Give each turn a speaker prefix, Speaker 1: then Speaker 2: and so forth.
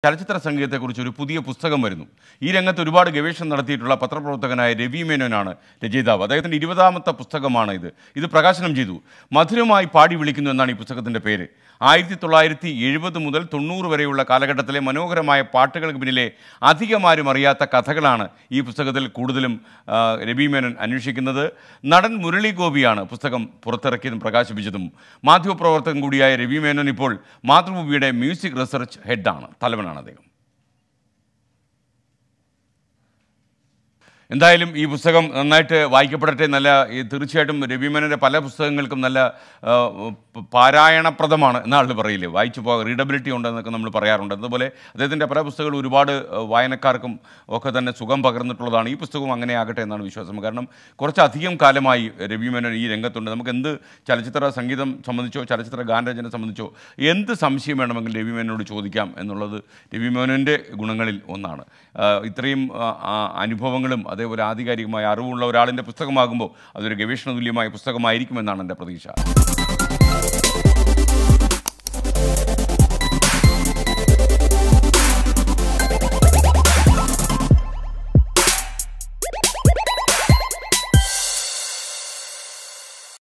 Speaker 1: ചലച്ചിത്ര സംഗീതത്തെക്കുറിച്ച് ഒരു പുതിയ പുസ്തകം വരുന്നു ഈ രംഗത്ത് ഒരുപാട് ഗവേഷണം നടത്തിയിട്ടുള്ള പത്രപ്രവർത്തകനായ രവി മേനോനാണ് രചയിതാവ് അദ്ദേഹത്തിൻ്റെ ഇരുപതാമത്തെ പുസ്തകമാണ് ഇത് ഇത് പ്രകാശനം ചെയ്തു മധുരമായി പാടി വിളിക്കുന്നു എന്നാണ് ഈ പുസ്തകത്തിൻ്റെ പേര് ആയിരത്തി തൊള്ളായിരത്തി എഴുപത് മുതൽ തൊണ്ണൂറ് വരെയുള്ള കാലഘട്ടത്തിലെ മനോഹരമായ പാട്ടുകൾക്ക് പിന്നിലെ അധികമാരും അറിയാത്ത കഥകളാണ് ഈ പുസ്തകത്തിൽ കൂടുതലും ആ, രവി മേനോൻ അന്വേഷിക്കുന്നത് നടൻ മുരളി ഗോപിയാണ് പുസ്തകം പുറത്തിറക്കിയതും പ്രകാശിപ്പിച്ചതും മാധ്യമപ്രവർത്തകൻ കൂടിയായ രവി മേനോൻ ഇപ്പോൾ മാതൃഭൂമിയുടെ മ്യൂസിക് റിസർച്ച് ഹെഡാണ് തലവനാണ് അദ്ദേഹം എന്തായാലും ഈ പുസ്തകം നന്നായിട്ട് വായിക്കപ്പെടട്ടെ നല്ല ഈ തീർച്ചയായിട്ടും രവിമേനൻ്റെ പല പുസ്തകങ്ങൾക്കും നല്ല ആ, പ- പാരായണപ്രദമാണ് എന്നാണ് പറയില്ലേ വായിച്ചു പോകാൻ റീഡബിലിറ്റി ഉണ്ടെന്നൊക്കെ നമ്മൾ പറയാറുണ്ട് അതുപോലെ അദ്ദേഹത്തിൻ്റെ പല പുസ്തകങ്ങളും ഒരുപാട് ആ, വായനക്കാർക്കും ഒക്കെ തന്നെ സുഖം പകർന്നിട്ടുള്ളതാണ് ഈ പുസ്തകവും അങ്ങനെ ആകട്ടെ എന്നാണ് വിശ്വാസം കാരണം കുറച്ചധികം കാലമായി രവിമേനൻ ഈ രംഗത്തുണ്ട് നമുക്ക് എന്ത് ചലച്ചിത്ര സംഗീതം സംബന്ധിച്ചോ ചലച്ചിത്ര ഗാനരചന സംബന്ധിച്ചോ എന്ത് സംശയം വേണമെങ്കിലും രവിമേനോട് ചോദിക്കാം എന്നുള്ളത് രവിമേനോൻ്റെ ഗുണങ്ങളിൽ ഒന്നാണ് ആ, ഇത്രയും ആ, ആ, അനുഭവങ്ങളും അതേപോലെ ആധികാരികമായ അറിവുള്ള ഒരാളിൻ്റെ പുസ്തകമാകുമ്പോൾ അതൊരു ഗവേഷണ തുല്യമായ പുസ്തകമായിരിക്കുമെന്നാണ് എൻ്റെ പ്രതീക്ഷ